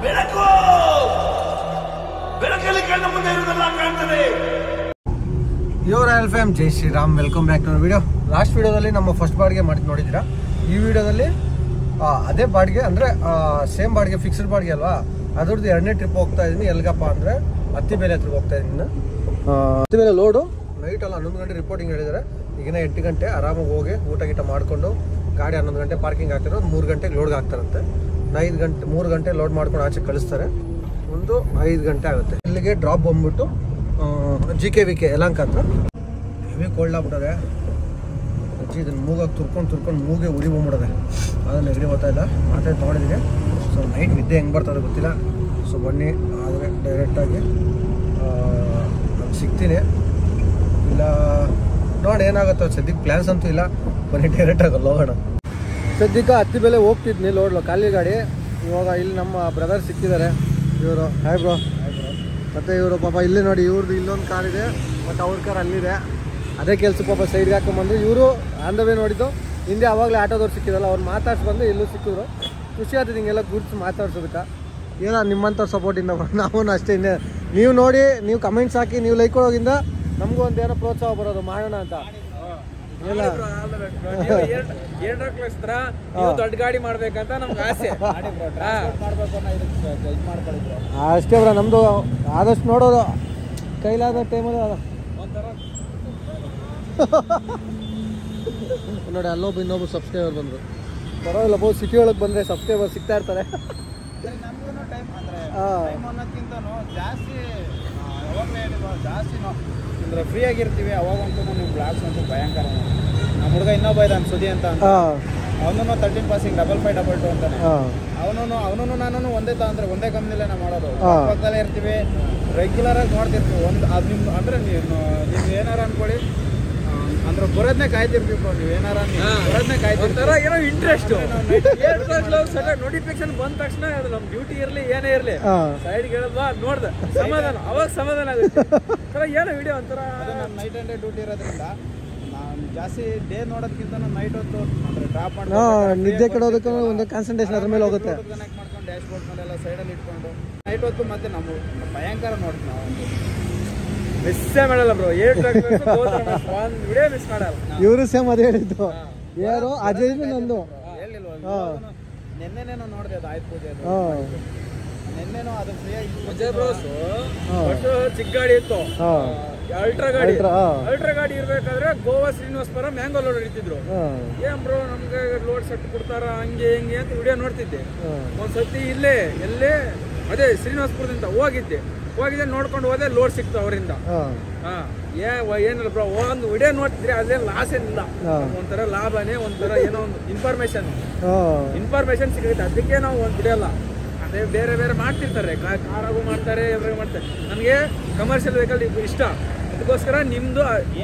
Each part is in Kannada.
ಬೆಳಕು ಬೆಳಕಲ್ಲಿ ಕಣ್ಣ ಮುಂದೆ ಇರುವುದೆಲ್ಲ ಕಾಣ್ತದೆ yo royal fam Jai Shriram welcome back to video last ವಿಡಿಯೋದಲ್ಲಿ ನಮ್ಮ ಫಸ್ಟ್ ಬಾಡಿಗೆ ಮಾಡಿ ನೋಡಿದ್ದೀರಾ ಈ ವಿಡಿಯೋದಲ್ಲಿ ಆ, ಅದೇ ಬಾಡಿಗೆ ಅಂದರೆ ಸೇಮ್ ಬಾಡಿಗೆ ಫಿಕ್ಸ್ಡ್ ಬಾಡಿಗೆ ಅಲ್ವಾ ಅದ್ರದ್ದು ಎರಡನೇ ಟ್ರಿಪ್ ಹೋಗ್ತಾ ಇದ್ದೀನಿ ಎಲ್ಗಪ್ಪ ಅಂದರೆ ಹತ್ತಿ ಬೇಲೆ ಹತ್ರ ಹೋಗ್ತಾ ಇದ್ದೀನಿ ಹತ್ತಿ ಬೇಲೆ ಲೋಡು ನೈಟ್ ಅಲ್ಲ ಹನ್ನೊಂದು ಗಂಟೆ ರಿಪೋರ್ಟಿಂಗ್ ಹೇಳಿದ್ದಾರೆ ಈಗಿನ ಎಂಟು ಗಂಟೆ ಆರಾಮಾಗಿ ಹೋಗಿ ಊಟ ಗೀಟ ಮಾಡಿಕೊಂಡು ಗಾಡಿ ಹನ್ನೊಂದು ಗಂಟೆ ಪಾರ್ಕಿಂಗ್ ಹಾಕ್ತಾರೆ ಒಂದು ಮೂರು ಗಂಟೆಗೆ ಲೋಡ್ಗೆ ಹಾಕ್ತಾರಂತೆ ಒಂದು ಐದು ಗಂಟೆ ಮೂರು ಗಂಟೆ ಲೋಡ್ ಮಾಡ್ಕೊಂಡು ಆಚೆ ಕಳಿಸ್ತಾರೆ ಒಂದು ಐದು ಗಂಟೆ ಆಗುತ್ತೆ ಇಲ್ಲಿಗೆ ಡ್ರಾಪ್ ಬಂದ್ಬಿಟ್ಟು G K V K Yelahanka ಹತ್ರ ಹೆವಿ ಕೋಲ್ಡ್ ಆಗ್ಬಿಟ್ಟದೆ ಅಜ್ಜಿ ಇದನ್ನು ಮೂಗಾಗಿ ತುರ್ಕೊಂಡು ತುರ್ಕೊಂಡು ಮೂಗೆ ಉರಿ ಬಂದ್ಬಿಡದೆ ಅದನ್ನು ನೆಗಡಿ ಬರ್ತಾ ಇಲ್ಲ ಮಾತ್ರ ತೊಗೊಂಡಿದ್ದೀನಿ ಸೊ ನೈಟ್ ನಿದ್ದೆ ಹೆಂಗೆ ಬರ್ತದೆ ಗೊತ್ತಿಲ್ಲ ಸೊ ಬನ್ನಿ ಆದರೆ ಡೈರೆಕ್ಟಾಗಿ ನಾನು ಸಿಗ್ತೀನಿ ಇಲ್ಲ ನೋಡಿ ಏನಾಗುತ್ತೋ ಸದ್ಯಕ್ಕೆ ಪ್ಲ್ಯಾನ್ಸ್ ಅಂತೂ ಇಲ್ಲ ಬನ್ನಿ ಡೈರೆಕ್ಟಾಗಿ ಅಲ್ಲಿ ಹೋಗೋಣ ಸದ್ಯಕ್ಕೆ ಹತ್ತಿ ಬೆಲೆ ಹೋಗ್ತಿದ್ನಿ ಲೋಡ್ಲು ಖಾಲಿ ಗಾಡಿ ಇವಾಗ ಇಲ್ಲಿ ನಮ್ಮ ಬ್ರದರ್ ಸಿಕ್ಕಿದ್ದಾರೆ ಇವರು ಹಾಯ್ ಬ್ರೋ ಮತ್ತು ಇವರು ಪಾಪ ಇಲ್ಲಿ ನೋಡಿ ಇವ್ರದ್ದು ಇಲ್ಲೊಂದು ಕಾರ್ ಇದೆ ಮತ್ತು ಅವ್ರ ಕಾರ್ ಅಲ್ಲಿದೆ ಅದೇ ಕೆಲಸ ಪಾಪ ಸೈಡ್ಗೆ ಹಾಕೊಂಬಂದು ಇವರು ಆನ್ ದ ವೇ ನೋಡಿದ್ದು ಹಿಂದೆ ಅವಾಗಲೇ ಆಟೋದವ್ರು ಸಿಕ್ಕಿದಲ್ಲ ಅವ್ರು ಮಾತಾಡ್ಸಿ ಬಂದು ಇಲ್ಲೂ ಸಿಕ್ಕಿದ್ರು ಖುಷಿ ಆಗ್ತದೆ ಹಿಂಗೆಲ್ಲ ಗುರುತು ಮಾತಾಡ್ಸೋದಕ್ಕೆ ಏನೋ ನಿಮ್ಮಂಥವ್ರ ಸಪೋರ್ಟಿಂದ ನಾವು ಅಷ್ಟೇ ಇನ್ನೇ ನೀವು ನೋಡಿ ನೀವು ಕಮೆಂಟ್ಸ್ ಹಾಕಿ ನೀವು ಲೈಕ್ ಕೊಡೋಗಿಂದ ನಮಗೂ ಒಂದು ಏನೋ ಪ್ರೋತ್ಸಾಹ ಬರೋದು ಮಾಡೋಣ ಅಂತ ಇಲ್ಲ ಏಳರ ಕ್ಲಾಸ್ ತರ ನೀವು ದೊಡ್ಡ ಗಾಡಿ ಮಾಡ್ಬೇಕಂತ ನಮ್ಗೆ ಆಸೆ ಹಾ. ಅಷ್ಟೇ ಬ್ರ ನಮ್ಮದು ಆದಷ್ಟು ನೋಡೋದು ಕೈಲಾದ ಟೈಮಲ್ಲಿ ನೋಡಿ ಅಲ್ಲೊಬ್ಬ ಇನ್ನೊಬ್ಬ ಸಬ್ಸ್ಕ್ರೈಬರ್ ಬಂದರು ಪರವಾಗಿಲ್ಲ ಬಹು ಸಿಟಿ ಒಳಗೆ ಬಂದರೆ ಸಬ್ಸ್ಕ್ರೈಬರ್ ಸಿಗ್ತಾ ಇರ್ತಾರೆ ಹಾಂ ಜಾಸ್ತಿ ಯಾವಾಗಲೇ ಹೇಳಿಲ್ವಾ ಜಾಸ್ತಿ ನಾವು ಅಂದ್ರೆ ಫ್ರೀ ಆಗಿರ್ತೀವಿ ಅವಾಗಂತೂ ನಮಗೆ ಬ್ಲಾಗ್ಸ್ ಅಂತೂ ಭಯಂಕರ ನಮ್ಮ ಹುಡುಗ ಇನ್ನೊಬ್ಬ ಇದ್ದಾನೆ ಸುದಿ ಅಂತ ಹಾಂ ಅವನು thirteen passing double five double two ಅಂತಾನೆ ಹಾಂ ಅವನು ಅವನು ನಾನು ಒಂದೇ ತ ಅಂದ್ರೆ ಒಂದೇ ಕಂಪ್ನಿಲೇ ನಾವು ಮಾಡೋದು ಹಾ. ಪಕ್ಕದಲ್ಲೇ ಇರ್ತೀವಿ ರೆಗ್ಯುಲರ್ ಆಗಿ ನೋಡ್ತಿರ್ತೀವಿ ಒಂದು ಅದು ನಿಮ್ಮ ಅಂದ್ರೆ ನೀವು ನೀವು ಏನಾರ ಅನ್ಕೊಳ್ಳಿ ಆ, ಅಂದ್ರೆ ಬರೋದನ್ನೇ ಕಾಯ್ತಿರ್ತೀವಿ bro. ನೀವು ಏನಾರ ನೀವು ಬರೋದನ್ನೇ ಕಾಯ್ತಿರ್ತೀವಿ ಏನೋ ಇಂಟ್ರೆಸ್ಟ್ ನೋಟಿಫಿಕೇಶನ್ ಬಂದ ತಕ್ಷಣ ಅದು ನಮ್ ಡ್ಯೂಟಿ ಇರ್ಲಿ ಏನೇ ಇರ್ಲಿ ಹಾಂ ಸೈಡ್ ಹೇಳಿದ್ವಾ ನೋಡ್ದೆ ಸಮಾಧಾನ ಅವಾಗ ಸಮಾಧಾನ ಆಗುತ್ತೆ ಒಂಥರ ಏನೋ ವಿಡಿಯೋ ಒಂಥರ ಅದು ನಮ್ಮ ನೈಟ್ ಆ್ಯಂಡ್ ಡೇ ಡ್ಯೂಟಿ ಇರೋದ್ರಿಂದ ನಾನು ಜಾಸ್ತಿ ಡೇ ನೋಡೋದಕ್ಕಿಂತ ನೈಟ್ ಹೊತ್ತು ಅಂದ್ರೆ ಡ್ರಾಪ್ ಮಾಡಿ ಹಾಂ ನಿದ್ದೆ ಕೆಡೋದಕ್ಕೆ ಒಂದು ಕಾನ್ಸಂಟ್ರೇಷನ್ ಅದ್ರ ಮೇಲೆ ಹೋಗುತ್ತೆ ಕನೆಕ್ಟ್ ಮಾಡ್ಕೊಂಡು ಡ್ಯಾಶ್ ಬೋರ್ಡ್ ಮೇಲೆಲ್ಲ ಸೈಡಲ್ಲಿ ಇಟ್ಕೊಂಡು ನೈಟ್ ಹೊತ್ತು ಮತ್ತೆ ನಾವು ಭಯಂಕರ ನೋಡ್ತೀವಿ ನಾವು ಮಿಸ್ಸೇ ಮಾಡಲ್ಲ ಬ್ರೋ ಏಟ್ ಒಂದ್ ವಿಡಿಯೋ ಮಿಸ್ ಮಾಡಲ್ಲ ಇವರು ಸೇಮ್ ಅದೇ ಹೇಳಿದ್ದು ಯಾರು ಅಜಯ್ ನಂದು ಹೇಳಿಲ್ವಾ ನಿನ್ನೆನೇನೋ ನೋಡಿದೆ ಅದು ಆಯ್ತು ಪೂಜೆ ಅದು ಹಾಂ ನಿನ್ನೆನೋ ಅದು ಫ್ರೀ ಆಗಿ ಅಜಯ್ ಬ್ರೋಸ್ ಹಾ. ಫಸ್ಟ್ ಚಿಕ್ಕ ಗಾಡಿ ಇತ್ತು ಹಾಂ ಅಲ್ಟ್ರಾ ಗಾಡಿ Ultra, ಹಾ. ಅಲ್ಟ್ರಾ ಗಾಡಿ ಇರ್ಬೇಕಾದ್ರೆ ಗೋವಾ ಶ್ರೀನಿವಾಸಪುರ ಮ್ಯಾಂಗ್ಳೂರ್ ಇರ್ತಿದ್ರು ಹಾಂ ಏನ್ ಬ್ರೋ ನಮ್ಗೆ ಲೋಡ್ ಸೆಟ್ ಕೊಡ್ತಾರ ಹಂಗೆ ಹಿಂಗೆ ಅಂತ ವಿಡಿಯೋ ನೋಡ್ತಿದ್ದೆ ಹಾಂ ಒಂದ್ಸತಿ ಇಲ್ಲೇ ಎಲ್ಲೇ ಅದೇ ಶ್ರೀನಿವಾಸಪುರದಿಂದ ಹೋಗಿದ್ದೆ ಹೋಗಿದ್ದೆ ನೋಡ್ಕೊಂಡು ಹೋದೆ ಲೋಡ್ ಸಿಕ್ತು ಅವರಿಂದ ಹಾಂ ಹಾ ಏ ವ- ಏನಿಲ್ಲ ಬ್ರೋ ಒಂದು ವಿಡಿಯೋ ನೋಡ್ತಿದ್ರೆ ಅದೇ ಲಾಸ್ ಏನಿಲ್ಲ ಹಾ. ಒಂಥರ ಲಾಭನೇ ಒಂಥರ ಏನೋ ಒಂದು ಇನ್ಫಾರ್ಮೇಶನ್ ಹಾಂ ಇನ್ಫಾರ್ಮೇಶನ್ ಸಿಗುತ್ತೆ ಅದಕ್ಕೆ ನಾವು ಒಂದು ಬಿಡಲ್ಲ ಅದೇ ಬೇರೆ ಬೇರೆ ಮಾಡ್ತಿರ್ತಾರೆ ಕಾರಾಗೂ ಮಾಡ್ತಾರೆ ಎದ್ರಾಗೂ ಮಾಡ್ತಾರೆ ನನಗೆ ಕಮರ್ಷಿಯಲ್ ವೆಹಿಕಲ್ ಇಷ್ಟ ಅದಕ್ಕೋಸ್ಕರ ನಿಮ್ದು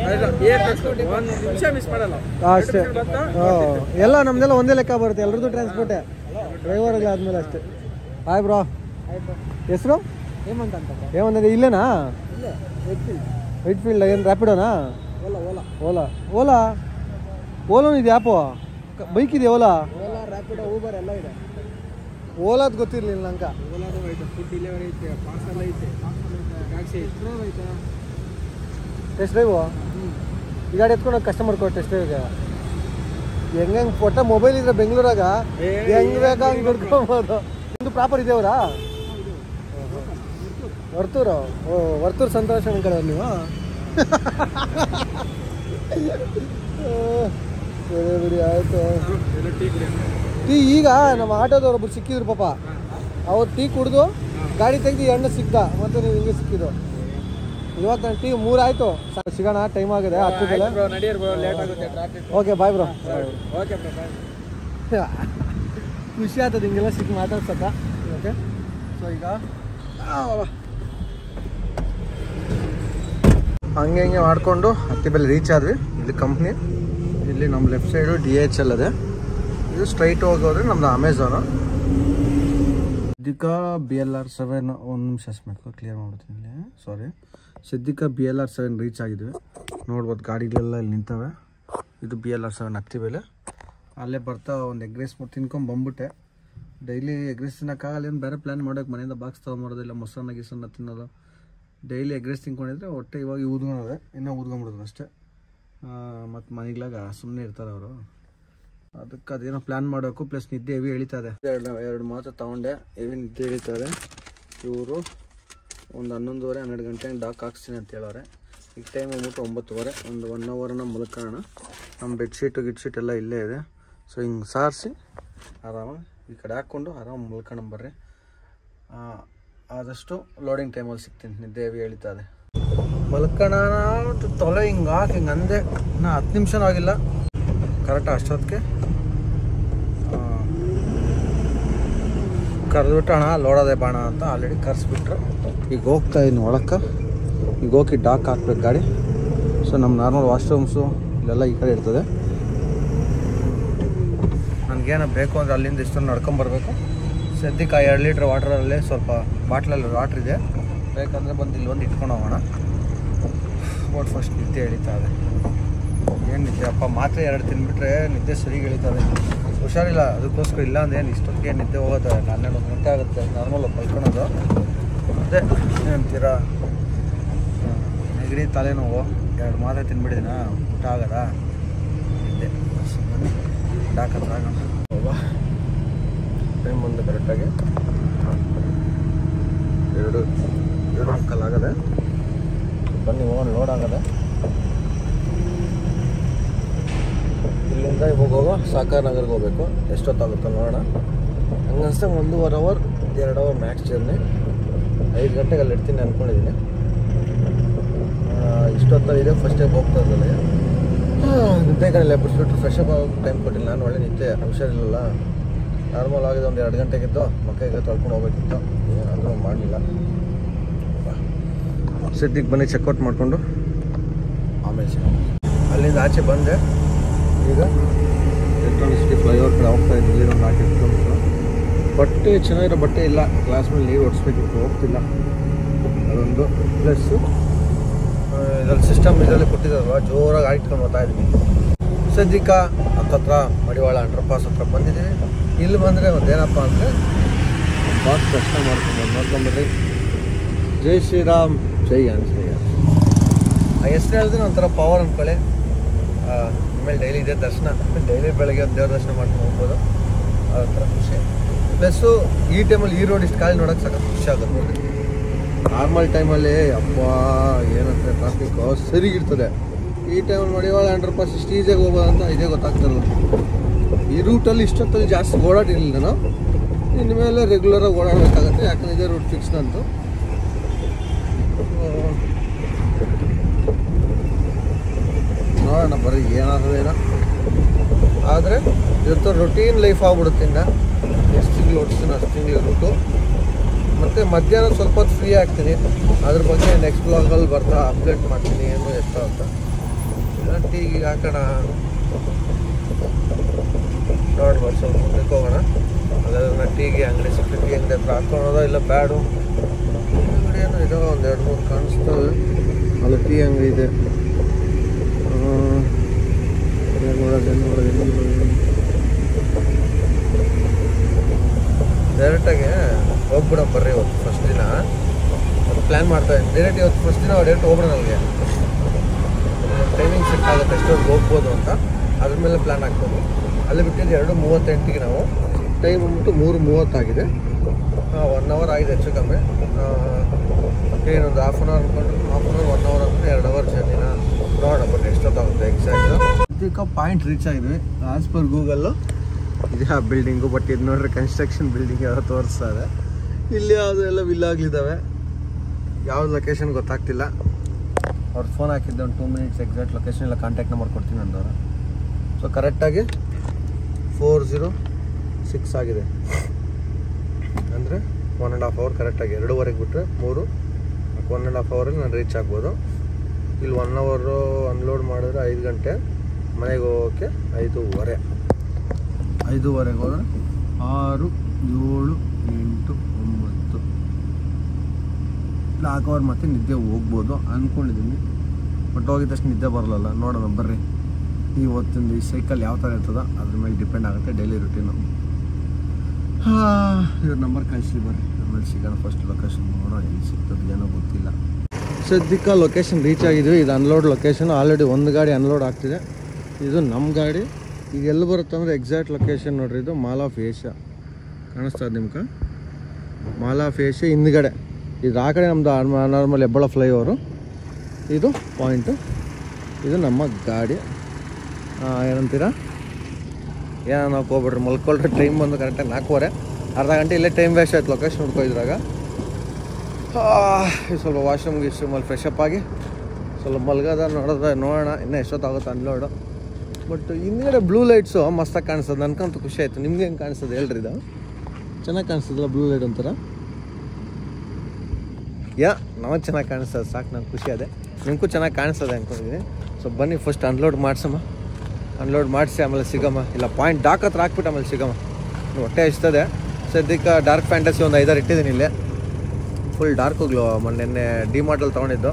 ಒಂದು ನಿಮಿಷ ಮಿಸ್ ಮಾಡಲ್ಲ ಅಷ್ಟೇ ಬಂತ ಹಾಂ ಎಲ್ಲ ನಮ್ದೆಲ್ಲ ಒಂದೇ ಲೆಕ್ಕ ಬರುತ್ತೆ ಎಲ್ರದ್ದು ಟ್ರಾನ್ಸ್ಪೋರ್ಟೇ ಡ್ರೈವರ್ ಎಲ್ಲ ಆದ್ಮೇಲೆ ಅಷ್ಟೇ ಹಾಯ್ ಬ್ರೋ ಹೆಸರು ಹೇಮಂತ್ ಅಂತ ಏಮಂದ್ರೆ ಇಲ್ಲೇನಾ ವೈಟ್ ಫೀಲ್ಡ್ ಏನು ರ್ಯಾಪಿಡೋನಾ ಓಲಾ ಓಲಾ ಓಲಾ ಓಲಾ ಓಲೋನು ಇದೆ ಆ್ಯಪು ಬೈಕ್ ಇದೆ ಓಲಾ ಓಲಾ ರ್ಯಾಪಿಡೋ ಊಬರ್ ಎಲ್ಲ ಇದೆ ಓಲಾದ್ ಗೊತ್ತಿರಲಿಲ್ಲ ನಂಗೆ ಓಲಾದು ಐತೆ ಫುಡ್ ಡೆಲಿವರಿ ಐತೆ ಪಾರ್ಸಲ್ ಐತೆ ಟ್ಯಾಕ್ಸಿ ಡ್ರೈವ್ ಐತೆ ಟೆಸ್ಟ್ ಡ್ರೈವು ಈ ಗಾಡಿ ಎತ್ಕೊಂಡು ಕಸ್ಟಮರ್ ಕೊಟ್ಟು ಟೆಸ್ಟ್ ಡ್ರೈವ್ಗೆ ಹೆಂಗೆ ಹೆಂಗೆ ಒಟ್ಟ ಮೊಬೈಲ್ ಇದ್ರೆ ಬೆಂಗಳೂರಾಗ ಹೆಂಗ್ ಬೇಕಾ ಹಂಗೆ ದುಡ್ಕೊಬೋದು ನಿಮ್ದು ಪ್ರಾಪರ್ ಇದೆಯವರಾ ವರ್ತೂರು ಓ ವರ್ತೂರು ಸಂತೋಷ ಕಡೆ ನೀವು ಓ, ಸರಿ ಬಿಡಿ ಆಯಿತು ಟೀ ಈಗ ನಮ್ಮ ಆಟೋದವ್ರು ಒಬ್ರು ಸಿಕ್ಕಿದ್ರು ಪಾಪ ಅವ್ರು ಟೀ ಕುಡಿದು ಗಾಡಿ ತೆಗ್ದು ಈ ಹಣ್ಣು ಸಿಕ್ತ ಮತ್ತೆ ನೀವು ಹಿಂಗೆ ಸಿಕ್ಕಿದ್ದು ಇವತ್ತು ನಾನು ಟೀ ಮೂರಾಯ್ತು ಸ- ಸಿಗೋಣ ಟೈಮ್ ಆಗಿದೆ ಹತ್ತು ಬೆಲೆ ಬ್ರೋ ನಡೀರ್ ಬ್ರೋ ಲೇಟ್ ಆಗುತ್ತೆ traffic okay bye bro okay bro bye ಖುಷಿ ಆಗ್ತದೆ ಹಿಂಗೆಲ್ಲ ಸಿಕ್ಕಿ ಮಾತಾಡ್ಸಕ್ಕ ಓಕೆ ಸೊ ಈಗ ಹಂಗೆ ಹಿಂಗೆ ಮಾಡಿಕೊಂಡು ಹತ್ತಿ ಬೆಲೆ ರೀಚ್ ಆದ್ವಿ ಇಲ್ಲಿ ಕಂಪ್ನಿ ಇಲ್ಲಿ ನಮ್ಮ left side D H L ಅದೇ ಇದು ಸ್ಟ್ರೈಟ್ ಹೋಗೋದ್ರೆ ನಮ್ದು Amazon Siddika B L R seven ಒಂದು ನಿಮಿಷ ಸ್ಮೆಲ್ಕು ಕ್ಲಿಯರ್ ಮಾಡ್ಬಿಡ್ತೀನಿ ಇಲ್ಲಿ sorry Siddika B L R seven reach ಆಗಿದ್ವಿ ನೋಡ್ಬೋದು ಗಾಡಿಗಳೆಲ್ಲ ಇಲ್ಲಿ ನಿಂತವೆ ಇದು ಬಿ ಎಲ್ ಆರ್ ಸೆವೆನ್ ಹತ್ತಿ ಬೆಲೆ ಅಲ್ಲೇ ಬರ್ತಾ ಒಂದು ಎಗ್ ರೈಸ್ ತಿನ್ಕೊಂಡು ಬಂದ್ಬಿಟ್ಟೆ ಡೈಲಿ ಎಗ್ ರೈಸ್ ತಿನ್ನೋಕ್ಕಾಗಲ್ಲ ಏನು ಬೇರೆ ಪ್ಲ್ಯಾನ್ ಮಾಡೋಕೆ ಮನೆಯಿಂದ ಬಾಕ್ಸ್ ತೊಗೊಂಬರೋದಿಲ್ಲ ಮೊಸರನ್ನ ಗಿಸನ್ನ ತಿನ್ನೋದು ಡೈಲಿ ಎಗ್ ರೈಸ್ ತಿನ್ಕೊಂಡಿದ್ರೆ ಹೊಟ್ಟೆ ಇವಾಗ ಊದ್ಕೊಳದೆ ಇನ್ನೂ ಊದ್ಕೊಂಬಿಡೋದು ಅಷ್ಟೇ ಮತ್ತು ಮನೆಗ್ಲಾಗ ಸುಮ್ಮನೆ ಇರ್ತಾರೆ ಅವರು ಅದಕ್ಕೆ ಅದೇನೋ ಪ್ಲ್ಯಾನ್ ಮಾಡಬೇಕು ಪ್ಲಸ್ ನಿದ್ದೆ ಹೆವಿ ಎಳಿತಾರೆ ಎರಡು ಎರಡು ಮಾತ್ರ ತೊಗೊಂಡೆ ಹೆವಿ ನಿದ್ದೆ ಎಳಿತಾರೆ ಇವರು ಒಂದು ಹನ್ನೊಂದುವರೆ ಹನ್ನೆರಡು ಗಂಟೆಗೆ ಡಾಕ್ ಹಾಕ್ಸ್ತೀನಿ ಅಂತ ಹೇಳೋರೆ ಈಗ ಟೈಮ್ ಬಂದ್ಬಿಟ್ಟು ಒಂಬತ್ತುವರೆ ಒಂದು ಒನ್ ಅವರ್ನ ಮಲ್ಕೋಣ ನಮ್ಮ ಬೆಡ್ಶೀಟು ಗಿಡ್ಶೀಟ್ ಎಲ್ಲ ಇಲ್ಲೇ ಇದೆ ಸೊ ಹಿಂಗೆ ಸಾರಿಸಿ ಆರಾಮಾಗಿ ಈ ಕಡೆ ಹಾಕ್ಕೊಂಡು ಆರಾಮ್ ಮಲ್ಕೊಂಡು ಬರ್ರಿ ಆ, ಆದಷ್ಟು ಲೋಡಿಂಗ್ ಟೈಮಲ್ಲಿ ಸಿಗ್ತೀನಿ ನಿದ್ದೆ ಹೆವಿ ಎಳಿತದೆ ಮಲ್ಕೋಣ ತೊಲೆ ಹಿಂಗೆ ಹಾಕಿ ಹಿಂಗೆ ಅಂದೆ ನಾ ಹತ್ತು ನಿಮಿಷನೂ ಆಗಿಲ್ಲ ಕರೆಕ್ಟ್ ಅಷ್ಟೊತ್ತಿಗೆ ಕರೆದ್ಬಿಟ್ಟು ಅಣ್ಣ ಲೋಡೋದೆ ಬಾಣ ಅಂತ ಆಲ್ರೆಡಿ ಕರೆಸ್ಬಿಟ್ರು ಈಗ ಹೋಗ್ತಾ ಇದ್ದೀನಿ ಒಳಕ್ಕೆ ಈಗ ಹೋಗಿ ಡಾಕ್ ಹಾಕ್ಬೇಕು ಗಾಡಿ ಸೊ ನಮ್ಮ ನಾರ್ಮಲ್ ವಾಶ್ರೂಮ್ಸು ಇಲ್ಲೆಲ್ಲ ಈ ಕಡೆ ಇರ್ತದೆ ನನಗೇನೋ ಬೇಕು ಅಂದರೆ ಅಲ್ಲಿಂದ ಇಷ್ಟೊಂದು ನಡ್ಕೊಂಬರ್ಬೇಕು ಸದ್ಯಕ್ಕೆ ಆ ಎರಡು ಲೀಟ್ರ್ ವಾಟ್ರಲ್ಲಿ ಸ್ವಲ್ಪ ಬಾಟ್ಲಲ್ಲಿ ವಾಟ್ರ್ ಇದೆ ಬೇಕಂದರೆ ಬಂದು ಇಲ್ಲಿ ಒಂದು ಇಟ್ಕೊಂಡು ಹೋಗೋಣ ಬಟ್ ಫಸ್ಟ್ ನಿದ್ದೆ ಎಳಿತಾ ಇದೆ ಏನು ನಿದ್ದೆ ಅಪ್ಪ ಮಾತ್ರೆ ಎರಡು ತಿಂದ್ಬಿಟ್ರೆ ನಿದ್ದೆ ಸರಿಗೆ ಎಳಿತದೆ ಹುಷಾರಿಲ್ಲ ಅದಕ್ಕೋಸ್ಕರ ಇಲ್ಲ ಅಂದ್ರೆ ಏನು ಇಷ್ಟೊತ್ತಿಗೆ ನಿದ್ದೆ ಹೋಗೋದು ಹನ್ನೆರಡು ಒಂದು ಗಂಟೆ ಆಗುತ್ತೆ ನಾರ್ಮಲ್ ಮಲ್ಕೊಳೋದು ಅದೇ ಏನಂತೀರಾ ಹ್ಮ್, ನೆಗಡಿ ತಲೆನೋವು ಎರಡು ಮಾತ್ರೆ ತಿನ್ಬಿಟ್ಟಿದ್ದೀನ ಊಟ ಆಗದ ನಿದ್ದೆ ಸೊ ಬನ್ನಿ ಡಾಕ್ ಹತ್ರ ಆಗೋಣ ಹೌದಾ ಟೈಮ್ ಬಂದು ಕರೆಕ್ಟಾಗಿ ಎರಡು ಎರಡು ಮುಕ್ಕಾಲು ಆಗದೆ ಬನ್ನಿ ಹೋಗೋಣ ಲೋಡ್ ಆಗದೆ ಇಲ್ಲಿಂದ ಇವಾಗ ಹೋಗೋ ಸಾಕಾರ ನಗರ್ಗೆ ಹೋಗ್ಬೇಕು ಎಷ್ಟೊತ್ತಾಗುತ್ತೋ ನೋಡೋಣ ಹಂಗನ್ಸ್ತೆ ಒಂದೂವರೆ ಅವರ್ ಎರಡು ಅವರ್ ಮ್ಯಾಕ್ಸ್ ಜರ್ನಿ ಐದು ಗಂಟೆಗೆ ಅಲ್ಲಿ ಇರ್ತೀನಿ ಅಂದ್ಕೊಂಡಿದ್ದೀನಿ ಇಷ್ಟೊತ್ತಲ್ಲಿ ಇದೆ ಫಸ್ಟ್ ಟೈಮ್ ಹೋಗ್ತಾ ಇದ್ದಲ್ಲ ನಿದ್ದೆ ಕಡೆ ಬಿಡಿಸ್ಬಿಟ್ಟು ಫ್ರೆಶ್ ಅಪ್ ಆಗೋಕೆ ಟೈಮ್ ಕೊಟ್ಟಿಲ್ಲ ನಾನು ಒಳ್ಳೆ ನಿದ್ದೆ ಹುಷಾರಿರಲಿಲ್ಲ ನಾರ್ಮಲ್ ಆಗಿದೆ ಒಂದು ಎರಡು ಗಂಟೆಗಿದ್ದು ಮಕ್ಕಳಿಗೆ ತೊಳ್ಕೊಂಡು ಹೋಗ್ಬೇಕಿತ್ತು ಏನಾದರೂ ಮಾಡಲಿಲ್ಲ ಸದ್ಯಕ್ಕೆ ಬನ್ನಿ ಚೆಕ್ಔಟ್ ಮಾಡಿಕೊಂಡು ಆಮೇಲೆ ಸಿಗೋಣ. ಅಲ್ಲಿಂದ ಆಚೆ ಬಂದೆ ಈಗ ಎಲೆಕ್ಟ್ರಾನಿಕ್ ಸಿಟಿ ಫ್ಲೈಓವರ್ ಕಡೆ ಹೋಗ್ತಾ ಇದ್ದೀವಿ ಒಂದು ನಾಲ್ಕು ಕಿಲೋಮೀಟ್ರ್ ಬಟ್ಟೆ ಚೆನ್ನಾಗಿರೋ ಬಟ್ಟೆ ಇಲ್ಲ ಕ್ಲಾಸ್ ಮೇಲೆ ಲೀವ್ ಹೊಡಿಸ್ಬೇಕಿತ್ತು ಹೋಗ್ತಿಲ್ಲ ಅದೊಂದು ಪ್ಲಸ್ಸು ಇದರಲ್ಲಿ ಸಿಸ್ಟಮ್ ಇದರಲ್ಲಿ ಕೊಟ್ಟಿದ್ದಾರಲ್ವ ಜೋರಾಗಿ ಆಡಿಟ್ಕೊಂಡು ಬರ್ತಾ ಇದ್ದೀನಿ ಸದ್ಯಕ್ಕೆ ಹತ್ತತ್ರ ಮಡಿವಾಳ ಅಂಡರ್ ಪಾಸ್ ಹತ್ರ ಬಂದಿದ್ದೀವಿ ಇಲ್ಲಿ ಬಂದರೆ ಒಂದೇನಪ್ಪ ಅಂದರೆ ಬಾಸ್ ದರ್ಶನ ಮಾಡ್ಕೊಂಡು ನೋಡ್ಕೊಂಬರ್ರಿ ಜೈ ಶ್ರೀರಾಮ್ ಜೈ ಆಂಜನೇಯ ಆ ಹೆಸರು ಹೇಳಿದ್ರೆ ಒಂಥರ ಪವರ್ ಅಂದ್ಕೊಳ್ಳಿ ಆ, ಆಮೇಲೆ ಡೈಲಿ ಇದೆ ದರ್ಶನ ಡೈಲಿ ಬೆಳಗ್ಗೆ ಒಂದು ದೇವ್ರ ದರ್ಶನ ಮಾಡ್ಕೊಂಡು ಹೋಗ್ಬೋದು ಅದೊಂಥರ ಖುಷಿ ಪ್ಲಸ್ಸು ಈ ಟೈಮಲ್ಲಿ ಈ ರೋಡ್ ಇಷ್ಟು ಖಾಲಿ ನೋಡೋಕೆ ಸಾಕು ಖುಷಿ ಆಗುತ್ತೆ ನೋಡ್ರಿ ನಾರ್ಮಲ್ ಟೈಮಲ್ಲಿ ಅಪ್ಪ ಏನಂತಾರೆ ಟ್ರಾಫಿಕ್ ಸರಿಗಿರ್ತದೆ ಈ ಟೈಮಲ್ಲಿ ಮಡಿವಾಳ ಅಂಡರ್ ಪಾಸ್ ಇಷ್ಟು ಈಸಿಯಾಗಿ ಹೋಗೋದು ಅಂತ ಇದೇ ಗೊತ್ತಾಗ್ತಿರಲ್ಲ ಈ ರೂಟಲ್ಲಿ ಇಷ್ಟೊತ್ತಲ್ಲಿ ಜಾಸ್ತಿ ಓಡಾಡಿರಲಿಲ್ಲ ನಾವು ಇನ್ನು ಮೇಲೆ ರೆಗ್ಯುಲರಾಗಿ ಓಡಾಡಬೇಕಾಗತ್ತೆ ಯಾಕಂದ್ರೆ ಇದೇ ರೂಟ್ ಫಿಕ್ಸ್ ನಂತು ನೋಡೋಣ ಬರ್ರಿ ಏನಾಗೋದೇನೋ ಆದರೆ ಇವತ್ತು ರೊಟೀನ್ ಲೈಫ್ ಆಗ್ಬಿಡುತ್ತೆ ಇನ್ನು ಎಷ್ಟು ತಿಂಗಳು ಓಡಿಸ್ತೀನಿ ಅಷ್ಟು ತಿಂಗಳು ರೂಟು ಮತ್ತು ಮಧ್ಯಾಹ್ನ ಸ್ವಲ್ಪ ಹೊತ್ತು ಫ್ರೀ ಆಗ್ತೀನಿ ಅದ್ರ ಬಗ್ಗೆ ನೆಕ್ಸ್ಟ್ ಬ್ಲಾಗಲ್ಲಿ ಬರ್ತಾ ಅಪ್ಡೇಟ್ ಮಾಡ್ತೀನಿ ಏನು ಎಷ್ಟು ಅಂತ ಇಲ್ಲ ಟೀಗೆ ಹಾಕೋಣ ನೋಡ್ಬೋದು ಸ್ವಲ್ಪ ಮುಂದಕ್ಕೆ ಹೋಗೋಣ ಅದನ್ನ ಟೀಗೆ ಅಂಗಡಿ ಸಿಕ್ಕಿ ಟೀ ಅಂಗಡಿ ಹತ್ರ ಹಾಕೊಳ್ಳೋದೋ ಇಲ್ಲ ಬ್ಯಾಡು ಅಂಗಡಿ ಏನೋ ಇದಾವೆ ಒಂದು ಎರಡು ಮೂರು ಕಾಣಿಸ್ತವೆ ಅಲ್ಲಿ ಟೀ ಅಂಗಡಿ ಇದೆ ನೋಡೋದು ನೋಡೋದು ಡೈರೆಕ್ಟಾಗಿ ಹೋಗ್ಬಿಡೋಣ ಬರ್ರಿ ಇವತ್ತು ಫಸ್ಟ್ ದಿನ ಪ್ಲ್ಯಾನ್ ಮಾಡ್ತಾ ಇದ್ದೀನಿ ಡೈರೆಕ್ಟ್ ಇವತ್ತು ಫಸ್ಟ್ ದಿನ ಡೈರೆಕ್ಟ್ ಹೋಗ್ಬಿಡೋಣ ಅಲ್ಲಿಗೆ ಟೈಮಿಂಗ್ ಸೆಟ್ ಆಗುತ್ತೆ ಎಷ್ಟೊಂದು ಹೋಗ್ಬೋದು ಅಂತ ಅದ್ರ ಮೇಲೆ ಪ್ಲ್ಯಾನ್ ಹಾಕ್ಬೋದು ಅಲ್ಲಿ ಬಿಟ್ಟಿದ್ದು ಎರಡು ಮೂವತ್ತೆಂಟಿಗೆ ನಾವು ಟೈಮ್ ಬಂದ್ಬಿಟ್ಟು ಮೂರು ಮೂವತ್ತಾಗಿದೆ ಒನ್ ಅವರ್ ಆಗಿದೆ ಹೆಚ್ಚು ಕಮ್ಮಿ ಏನೊಂದು ಹಾಫ್ ಆನ್ ಅವರ್ ಅನ್ಕೊಂಡು half an hour one hour ಅಂದ್ರೆ ಎರಡು ಅವರ್ ಜರ್ನಿನ ನೋಡೋಣ ಬಟ್ ಎಷ್ಟೊತ್ತಾಗುತ್ತೆ ಎಕ್ಸಾಕ್ಟ್ ಇದಕ್ಕೆ ಪಾಯಿಂಟ್ ರೀಚ್ ಆಗಿದ್ವಿ ಆಸ್ ಪರ್ ಗೂಗಲ್ಲು ಇದೆ ಆ ಬಿಲ್ಡಿಂಗು ಬಟ್ ಇದು ನೋಡ್ರಿ ಕನ್ಸ್ಟ್ರಕ್ಷನ್ ಬಿಲ್ಡಿಂಗ್ ಯಾವ ತೋರಿಸ್ತಾ ಇದೆ ಇಲ್ಲಿ ಯಾವುದು ಎಲ್ಲ ವಿಲ್ಲಾಗ್ಲಿದ್ದಾವೆ ಯಾವ್ದು ಲೊಕೇಶನ್ ಗೊತ್ತಾಗ್ತಿಲ್ಲ ಅವ್ರು ಫೋನ್ ಹಾಕಿದ್ದೆ ಒಂದು ಟೂ ಮಿನಿಟ್ಸ್ ಎಕ್ಸಾಕ್ಟ್ ಲೊಕೇಶನ್ ಎಲ್ಲ ಕಾಂಟ್ಯಾಕ್ಟ್ ನಂಬರ್ ಕೊಡ್ತೀನಿ ಅಂದವರು ಸೊ ಕರೆಕ್ಟಾಗಿ ಫೋರ್ ಝೀರೋ ಸಿಕ್ಸ್ ಆಗಿದೆ ಅಂದರೆ ಒನ್ ಆ್ಯಂಡ್ ಹಾಫ್ ಅವರ್ ಕರೆಕ್ಟಾಗಿ ಎರಡೂವರೆಗೆ ಬಿಟ್ಟರೆ ಮೂರು ಒನ್ ಆ್ಯಂಡ್ ಹಾಫ್ ಅವರಲ್ಲಿ ನಾನು ರೀಚ್ ಆಗ್ಬೋದು ಇಲ್ಲಿ ಒನ್ ಅವರು ಅನ್ಲೋಡ್ ಮಾಡಿದ್ರೆ ಐದು ಗಂಟೆ ಮನೆಗೆ ಹೋಗೋಕ್ಕೆ ಐದೂವರೆ ಐದೂವರೆಗೆ ಹೋದ್ರೆ ಆರು ಏಳು ಎಂಟು ಒಂಬತ್ತು ನಾಲ್ಕು ಅವರ್ ಮತ್ತೆ ನಿದ್ದೆ ಹೋಗ್ಬೋದು ಅಂದ್ಕೊಂಡಿದ್ದೀನಿ ಬಟ್ ಹೋಗಿದ ತಕ್ಷಣ ನಿದ್ದೆ ಬರಲ್ಲ ನೋಡೋಣ ಬರ್ರಿ ಇವತ್ತಿಂದು ಈ ಸೈಕಲ್ ಯಾವ ಥರ ಇರ್ತದೋ ಅದ್ರ ಮೇಲೆ ಡಿಪೆಂಡ್ ಆಗುತ್ತೆ ಡೈಲಿ ರುಟೀನು ಇವ್ರ ನಂಬರ್ ಕಳಿಸ್ಲಿ ಬರ್ರಿ ಆಮೇಲೆ ಸಿಗೋಣ ಫಸ್ಟ್ ಲೊಕೇಶನ್ ನೋಡೋಣ ಎಲ್ಲಿ ಸಿಗ್ತದೆ ಏನೋ ಗೊತ್ತಿಲ್ಲ ಸದ್ಯಕ್ಕೆ ಲೊಕೇಶನ್ ರೀಚ್ ಆಗಿದ್ವಿ ಇದು ಅನ್ಲೋಡ್ ಲೊಕೇಶನ್ ಆಲ್ರೆಡಿ ಒಂದು ಗಾಡಿ ಅನ್ಲೋಡ್ ಆಗ್ತಿದೆ ಇದು ನಮ್ಮ ಗಾಡಿ ಈಗ ಎಲ್ಲಿ ಬರುತ್ತೆ ಅಂದರೆ ಎಕ್ಸಾಕ್ಟ್ ಲೊಕೇಶನ್ ನೋಡ್ರಿ ಇದು ಮಾಲ್ ಆಫ್ ಏಷ್ಯಾ ಕಾಣಿಸ್ತಾ ಇದೆ ನಿಮ್ಗೆ ಮಾಲ್ ಆಫ್ ಏಷ್ಯಾ ಹಿಂದ್ಗಡೆ ಇದು ಆ ಕಡೆ ನಮ್ಮದು ನಾರ್ಮಲ್ ಹೆಬ್ಬಳ ಫ್ಲೈಓವರು ಇದು ಪಾಯಿಂಟು ಇದು ನಮ್ಮ ಗಾಡಿ ಆ, ಏನಂತೀರಾ ಏನೋ ನಾವು ಹೋಗ್ಬಿಡ್ರಿ ಮಲ್ಕೊಳ್ರಿ ಟೈಮ್ ಬಂದು ಕರೆಕ್ಟಾಗಿ ನಾಲ್ಕೂವರೆ ಅರ್ಧ ಗಂಟೆ ಇಲ್ಲೇ ಟೈಮ್ ವೇಸ್ಟ್ ಆಯ್ತು ಲೊಕೇಶನ್ ಹುಡ್ಕೋದ್ರಾಗ ಸ್ವಲ್ಪ ವಾಶ್ರೂಮ್ ಗಿಶ್ರೂಮಲ್ಲಿ ಫ್ರೆಶ್ ಅಪ್ ಆಗಿ ಸ್ವಲ್ಪ ಮಲ್ಗದ ನೋಡೋದ ನೋಡೋಣ ಇನ್ನೂ ಎಷ್ಟೊತ್ತಾಗುತ್ತೆ ಅನ್ಲೋಡು ಬಟ್ ಹಿಂದ್ಗಡೆ ಬ್ಲೂ ಲೈಟ್ಸು ಮಸ್ತಾಗಿ ಕಾಣಿಸ್ತದೆ ನನ್ಕಂತೂ ಖುಷಿ ಆಯಿತು ನಿಮ್ಗೆ ಹೆಂಗೆ ಕಾಣಿಸ್ತದೆ ಹೇಳ್ರಿ ಇದು ಚೆನ್ನಾಗಿ ಕಾಣಿಸ್ತದಲ್ಲ ಬ್ಲೂ ಲೈಟ್ ಒಂಥರ ಯಾ ನಮಗೆ ಚೆನ್ನಾಗಿ ಕಾಣಿಸ್ತದೆ ಸಾಕು ನಂಗೆ ಖುಷಿ ಅದೇ ನಿಮಗೂ ಚೆನ್ನಾಗಿ ಕಾಣಿಸ್ತದೆ ಅನ್ಕೊಂಡಿದ್ದೀನಿ ಸೊ ಬನ್ನಿ ಫಸ್ಟ್ ಅನ್ಲೋಡ್ ಮಾಡ್ಸಮ್ಮ ಅನ್ಲೋಡ್ ಮಾಡಿಸಿ ಆಮೇಲೆ ಸಿಗಮ್ಮ ಇಲ್ಲ ಪಾಯಿಂಟ್ ಡಾಕ್ ಹತ್ರ ಹಾಕ್ಬಿಟ್ಟು ಆಮೇಲೆ ಸಿಗಮ್ಮ ಹೊಟ್ಟೆ ಇಷ್ಟದೆ ಸದ್ಯಕ್ಕೆ ಡಾರ್ಕ್ ಫ್ಯಾಂಟಸಿ ಒಂದು ಐದಾರು ಇಟ್ಟಿದ್ದೀನಿ ಇಲ್ಲೇ ಫುಲ್ ಡಾರ್ಕ್ ಹೋಗ್ಲು ಮೊನ್ನೆ ಡಿ ಮಾಡಲ್ ತೊಗೊಂಡಿದ್ದು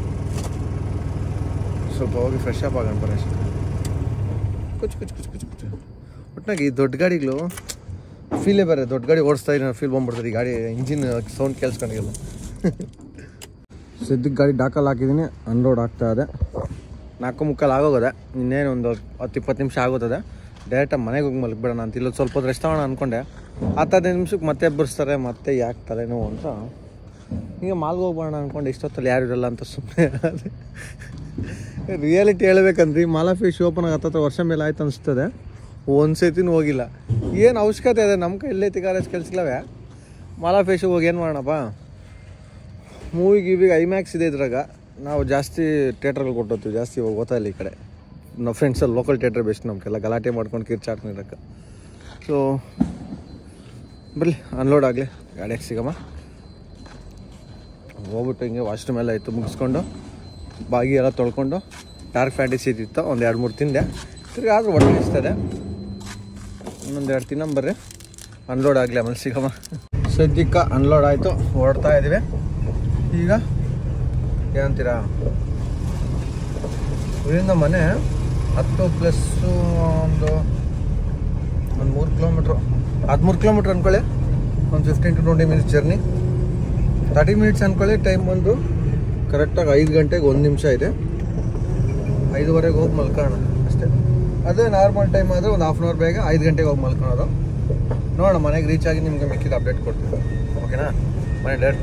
ಸ್ವಲ್ಪ ಹೋಗಿ ಫ್ರೆಶ್ ಅಪ್ ಆಗೋಣ ಬರೋಣ ಕುಚ್ ಕುಚ್ ಕುಚ್ ಕುಚ್ ಕುಚ್ ಒಟ್ನಾಗ ಈ ದೊಡ್ಡ ಗಾಡಿಗಳು ಫೀಲೇ ಬೇರೆ ದೊಡ್ಡ ಗಾಡಿ ಓಡಿಸ್ತಾ ಇದ್ರೆ ಫೀಲ್ ಬಂದ್ಬಿಡ್ತದೆ ಈ ಗಾಡಿ ಇಂಜಿನ್ ಸೌಂಡ್ ಕೇಳಿಸ್ಕೊಂಡಿಲ್ಲ ಸದ್ಯಕ್ಕೆ ಗಾಡಿ ಡಾಕಲ್ ಹಾಕಿದ್ದೀನಿ ಅನ್ಲೋಡ್ ಆಗ್ತಾ ಇದೆ ನಾಲ್ಕು ಮುಕ್ಕಾಲು ಆಗೋಗಿದೆ ಇನ್ನೇನು ಒಂದು ಹತ್ತು ಇಪ್ಪತ್ತು ನಿಮಿಷ ಆಗೋತದೆ ಡೈರೆಕ್ಟಾಗಿ ಮನೆಗೆ ಹೋಗಿ ಮಲಗಿಬಿಡೋಣ ಅಂತ ಇಲ್ಲ ಸ್ವಲ್ಪ ಹೊತ್ತು ರೆಸ್ಟ್ ಮಾಡೋಣ ಅಂದ್ಕೊಂಡೆ ಹತ್ತು ಹದಿನೈದು ನಿಮಿಷಕ್ಕೆ ಮತ್ತೆ ಎಬ್ಬರಿಸ್ತಾರೆ ಮತ್ತೆ ಯಾಕೆ ತಲೆನೋವು ಅಂತ ಹಿಂಗೆ ಮಾಲ್ಗೆ ಹೋಗ್ಬೋಣ ಅಂದ್ಕೊಂಡು ಇಷ್ಟೊತ್ತಲ್ಲಿ ಯಾರು ಇರಲ್ಲ ಅಂತ ಸುಮ್ಮನೆ ರಿಯಾಲಿಟಿ ಹೇಳ್ಬೇಕಂದ್ರಿ ಮಾಲಾ ಫಿಶ್ ಓಪನ್ ಹತ್ತತ್ರ ವರ್ಷ ಮೇಲೆ ಆಯ್ತು ಅನಿಸ್ತದೆ ಒಂದು ಸತಿನೂ ಹೋಗಿಲ್ಲ ಏನು ಅವಶ್ಯಕತೆ ಇದೆ ನಮ್ಮ ಕೈ ಇಲ್ಲೇ ತಿಗಾರಸ್ ಕೆಲ್ಸಲವೇ ಮಾಲಾ ಫಿಶ್ ಹೋಗಿ ಏನು ಮಾಡೋಣಪ್ಪ ಮೂವಿ ಗೀವಿಗೆ ಐಮ್ಯಾಕ್ಸ್ ಇದೆ ಇದ್ರಾಗ ನಾವು ಜಾಸ್ತಿ ಥಿಯೇಟ್ರಲ್ಲಿ ಕೊಟ್ಟೋಗ್ತೀವಿ ಜಾಸ್ತಿ ಇವಾಗ ಓದ್ತಾ ಇಲ್ಲ ಈ ಕಡೆ ನಮ್ಮ ಫ್ರೆಂಡ್ಸಲ್ಲಿ ಲೋಕಲ್ ಥಿಯೇಟ್ರ್ ಬೆಸ್ಟ್ ನಮಗೆಲ್ಲ ಗಲಾಟೆ ಮಾಡ್ಕೊಂಡು ಕಿರ್ಚಾಡ್ಕೊಂಡಿರಕ್ಕೆ ಸೊ ಬರಲಿ ಅನ್ಲೋಡ್ ಆಗಲಿ ಗಾಡಿಯಾಗ ಸಿಗಮ್ಮ ಹೋಗ್ಬಿಟ್ಟು ಹಿಂಗೆ ವಾಶ್ರೂಮ್ ಎಲ್ಲ ಇತ್ತು ಮುಗಿಸ್ಕೊಂಡು ಬಾಗಿ ಎಲ್ಲ ತೊಳ್ಕೊಂಡು ಡಾರ್ಕ್ ಫ್ಯಾಂಟಿಸಿ ಇದ್ದಿತ್ತು ಒಂದು ಎರಡು ಮೂರು ತಿಂದೆ ತಿರ್ಗಿ ಆದರೂ ಹೊಟ್ಟೆ ಇಸ್ತದೆ ಇನ್ನೊಂದು ಎರಡು ತಿನ್ನ ಬರ್ರಿ ಅನ್ಲೋಡ್ ಆಗಲಿ ಆಮೇಲೆ ಸಿಗಮ್ಮ ಸದ್ಯಕ್ಕೆ ಅನ್ಲೋಡ್ ಆಯಿತು ಹೊರಡ್ತಾ ಇದ್ದೀವಿ ಈಗ ಏನಂತೀರಾ ಇಲ್ಲಿಂದ ಮನೆ ಹತ್ತು ಪ್ಲಸ್ಸು ಒಂದು ಒಂದು ಮೂರು ಕಿಲೋಮೀಟ್ರು ಹದಿಮೂರು ಕಿಲೋಮೀಟ್ರ್ ಅಂದ್ಕೊಳ್ಳಿ ಒಂದು fifteen to twenty minutes journey thirty minutes ಅಂದ್ಕೊಳ್ಳಿ ಟೈಮ್ ಬಂದು ಕರೆಕ್ಟಾಗಿ ಐದು ಗಂಟೆಗೆ ಒಂದು ನಿಮಿಷ ಇದೆ ಐದುವರೆಗೆ ಹೋಗಿ ಮಲ್ಕೊಳ್ಳೋಣ ಅಷ್ಟೇ ಅದೇ ನಾರ್ಮಲ್ ಟೈಮ್ ಆದರೆ ಒಂದು ಹಾಫ್ ಆನ್ ಅವರ್ ಬೇಗ ಐದು ಗಂಟೆಗೆ ಹೋಗಿ ಮಲ್ಕೊಳ್ಳೋದು ನೋಡೋಣ ಮನೆಗೆ ರೀಚ್ ಆಗಿ ನಿಮಗೆ ಮಿಕ್ಕಿದ ಅಪ್ಡೇಟ್ ಕೊಡ್ತೀವಿ ಓಕೆನಾ ಮನೆ ಡೇಟ್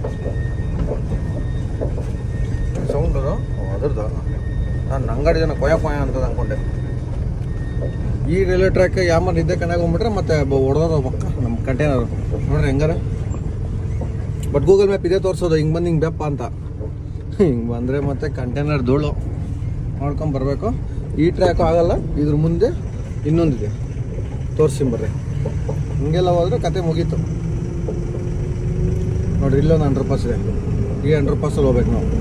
ಸೌಂಡ್ ಅದು ಅದ್ರದ್ದು ನಾನು ನಂಗಡಿ ಜನ ಕೊಯ ಕೊಯ ಅಂತದ ಅನ್ಕೊಂಡೆ ಈ ರೈಲ್ವೆ ಟ್ರ್ಯಾಕ್ ಯಾಮನ್ ಇದ್ದೆ ಕಣ್ಣಾಗ ಹೋಗ್ಬಿಟ್ರೆ ಮತ್ತೆ ಹೊಡೆದ ಪಕ್ಕ ನಮ್ಮ ಕಂಟೈನರ್ ನೋಡ್ರಿ ಹೆಂಗಾರ ಬಟ್ ಗೂಗಲ್ ಮ್ಯಾಪ್ ಇದೇ ತೋರಿಸೋದು ಹಿಂಗೆ ಬಂದು ಹಿಂಗೆ ಬೆಪ್ಪ ಅಂತ ಹಿಂಗೆ ಬಂದರೆ ಮತ್ತೆ ಕಂಟೈನರ್ ಧೂಳು ಮಾಡ್ಕೊಂಡು ಬರಬೇಕು ಈ ಟ್ರ್ಯಾಕು ಆಗಲ್ಲ ಇದ್ರ ಮುಂದೆ ಇನ್ನೊಂದಿದೆ ತೋರಿಸಿ ಬರ್ರಿ ಹಿಂಗೆಲ್ಲ ಹೋದ್ರೆ ಕತೆ ಮುಗೀತು ನೋಡ್ರಿ ಇಲ್ಲೊಂದು ಹಂಡ್ರೆಡ್ ಪಾಸ್ ಇದೆ ಈ ಹಂಡ್ರೆಡ್ ಪಾಸಲ್ಲಿ ಹೋಗ್ಬೇಕು ನಾವು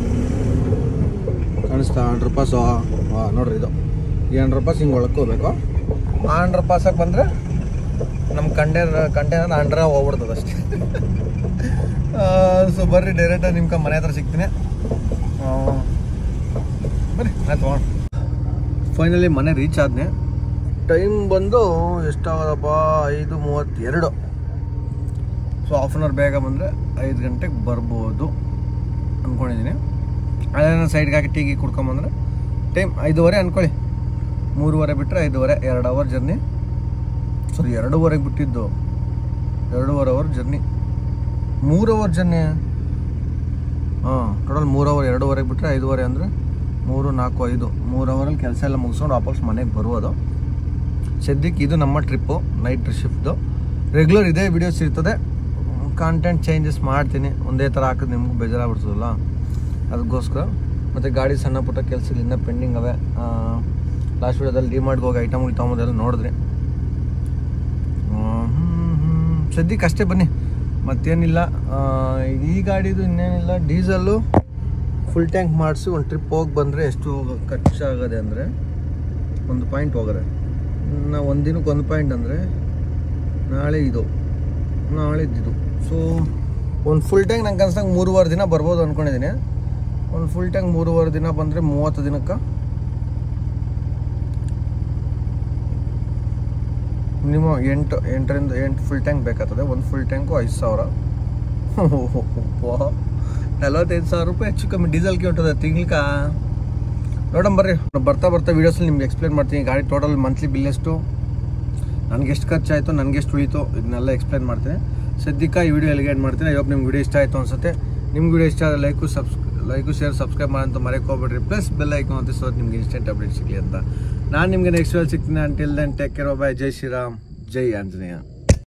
ಕಾಣಿಸ್ತಾ ಹಂಡ್ರೆಡ್ ಪಾಸು ಹಾಂ ನೋಡ್ರಿ ಇದು ಈ ಹಂಡ್ರೆಡ್ ಪಾಸ್ ಹಿಂಗೆ ಒಳಕ್ಕೆ ಹೋಗ್ಬೇಕು ಆ ಹಂಡ್ರೆಡ್ ಪಾಸಾಗಿ ಬಂದರೆ ನಮ್ಮ ಕಂಟೈನರ್ ಕಂಟೈನರ್ ಅಂಡ್ರ ಹೋಗ್ಬಿಡ್ತದೆ ಅಷ್ಟೇ ಸೊ ಬರ್ರಿ ಡೈರೆಕ್ಟಾಗಿ ನಿಮ್ಗೆ ಮನೆ ಹತ್ರ ಸಿಗ್ತೀನಿ ಆ, ಬರ್ರಿ ಆಯ್ತು ಫೈನಲಿ ಮನೆ ರೀಚ್ ಆದ್ನೆ ಟೈಮ್ ಬಂದು ಎಷ್ಟಾಗೋದಪ್ಪ ಐದು ಮೂವತ್ತೆರಡು ಸೊ ಹಾಫ್ ಆನ್ ಅವರ್ ಬೇಗ ಬಂದರೆ ಐದು ಗಂಟೆಗೆ ಬರ್ಬೋದು ಅಂದ್ಕೊಂಡಿದ್ದೀನಿ ಅದೇನೋ ಸೈಡ್ಗೆ ಹಾಕಿ ಟೀಗಿ ಕುಡ್ಕೊಂಬಂದ್ರೆ ಟೈಮ್ ಐದೂವರೆ ಅಂದ್ಕೊಳ್ಳಿ ಮೂರುವರೆ ಬಿಟ್ಟರೆ ಐದೂವರೆ ಎರಡು ಅವರ್ ಜರ್ನಿ ಸಾರಿ ಎರಡೂವರೆಗೆ ಬಿಟ್ಟಿದ್ದು ಎರಡೂವರೆ ಅವರ್ ಜರ್ನಿ ಮೂರು ಅವರ್ ಜರ್ನಿ ಹಾಂ ಟೋಟಲ್ ಮೂರು ಅವರ್ ಎರಡೂವರೆಗೆ ಬಿಟ್ಟರೆ ಐದೂವರೆ ಅಂದರೆ ಮೂರು ನಾಲ್ಕು ಐದು ಮೂರು ಅವರಲ್ಲಿ ಕೆಲಸ ಎಲ್ಲ ಮುಗಿಸ್ಕೊಂಡು ವಾಪಸ್ ಮನೆಗೆ ಬರುವುದು ಸದ್ಯಕ್ಕೆ ಇದು ನಮ್ಮ ಟ್ರಿಪ್ಪು ನೈಟ್ ಶಿಫ್ಟ್ದು ರೆಗ್ಯುಲರ್ ಇದೇ ವಿಡಿಯೋಸ್ ಇರ್ತದೆ ಕಾಂಟೆಂಟ್ ಚೇಂಜಸ್ ಮಾಡ್ತೀನಿ ಒಂದೇ ಥರ ಹಾಕಿದ್ರೆ ನಿಮಗೂ ಬೇಜಾರಾಗ್ಬಿಡ್ತದಲ್ಲ ಅದಕ್ಕೋಸ್ಕರ ಮತ್ತು ಗಾಡಿ ಸಣ್ಣ ಪುಟ್ಟ ಕೆಲಸಗಳು ಇನ್ನೂ ಪೆಂಡಿಂಗ್ ಅವೆ ಲಾಸ್ಟ್ ವಿಡಿಯೋದಲ್ಲಿ ಡಿಮಾರ್ಟ್ಗೆ ಹೋಗಿ ಐಟಮ್ಗಳು ತೊಗೊಂಬೋದೆಲ್ಲ ನೋಡಿದ್ರಿ ಹ್ಮ್, ಹ್ಮ್, ಹ್ಮ್. ಸದ್ಯಕ್ಕೆ ಅಷ್ಟೇ ಬನ್ನಿ ಮತ್ತೇನಿಲ್ಲ ಆ, ಈ ಗಾಡಿದು ಇನ್ನೇನಿಲ್ಲ ಡೀಸಲ್ಲು ಫುಲ್ ಟ್ಯಾಂಕ್ ಮಾಡಿಸಿ ಒಂದು ಟ್ರಿಪ್ ಹೋಗಿ ಬಂದರೆ ಎಷ್ಟು ಖರ್ಚಾಗದೆ ಅಂದರೆ ಒಂದು ಪಾಯಿಂಟ್ ಹೋಗದೆ ನಾ ಒಂದು ದಿನಕ್ಕೆ ಒಂದು ಪಾಯಿಂಟ್ ಅಂದರೆ ನಾಳೆ ಇದು ನಾಳೆ ಇದು ಸೊ ಒಂದು ಫುಲ್ ಟ್ಯಾಂಕ್ ನಂಗೆ ಅನ್ಸಂಗೆ ಮೂರುವರೆ ದಿನ ಬರ್ಬೋದು ಅಂದ್ಕೊಂಡಿದ್ದೀನಿ ಒಂದು ಫುಲ್ ಟ್ಯಾಂಕ್ ಮೂರುವರೆ ದಿನ ಬಂದರೆ ಮೂವತ್ತು ದಿನಕ್ಕೆ ಮಿನಿಮಮ್ ಎಂಟು ಎಂಟರಿಂದ ಎಂಟು ಫುಲ್ ಟ್ಯಾಂಕ್ ಬೇಕಾಗ್ತದೆ ಒಂದು ಫುಲ್ ಟ್ಯಾಂಕು ಐದು ಸಾವಿರ ನಲವತ್ತೈದು ಸಾವಿರ ರೂಪಾಯಿ ಹೆಚ್ಚು ಕಮ್ಮಿ ಡೀಸೆಲ್ಗೆ ಹೊಂಟದೆ ತಿಂಗ್ಳಿಕ ನೋಡೋಣ ಬರ್ರಿ ಬರ್ತಾ ಬರ್ತಾ ವೀಡಿಯೋಸಲ್ಲಿ ನಿಮ್ಗೆ ಎಕ್ಸ್ಪ್ಲೇನ್ ಮಾಡ್ತೀನಿ ಗಾಡಿ ಟೋಟಲ್ ಮಂತ್ಲಿ ಬಿಲ್ ಎಷ್ಟು ನನಗೆ ಎಷ್ಟು ಖರ್ಚಾಯಿತು ನನಗೆ ಎಷ್ಟು ಉಳಿತು ಇದನ್ನೆಲ್ಲ ಎಕ್ಸ್ಪ್ಲೇನ್ ಮಾಡ್ತೀನಿ ಸದ್ಯಕ್ಕೆ ಈ ವಿಡಿಯೋ ಎಲ್ಲಿಗೆ ಎಂಡ್ ಮಾಡ್ತೀನಿ ಇವಾಗ ನಿಮ್ಗೆ ವಿಡಿಯೋ ಇಷ್ಟ ಆಯಿತು ಅನ್ಸುತ್ತೆ ನಿಮ್ಗೆ ವಿಡಿಯೋ ಇಷ್ಟ ಆದರೆ like subs like share subscribe ಮಾಡೋಂತ ಮರೆಯಕ್ಕೆ ಹೋಗ್ಬೇಡ್ರಿ ಪ್ಲಸ್ ಬೆಲ್ ಐಕಾನ್ ಅಂತ ಸೊ ನಿಮ್ಗೆ ಇನ್ಸ್ಟೆಂಟ್ ಅಪ್ಡೇಟ್ ಸಿಗಲಿ ಅಂತ ನಾನು ನಿಮಗೆ ನೆಕ್ಸ್ಟ್ ಸಿಗ್ತೀನಿ until then take care bye Jai Shriram Jai Anjaneya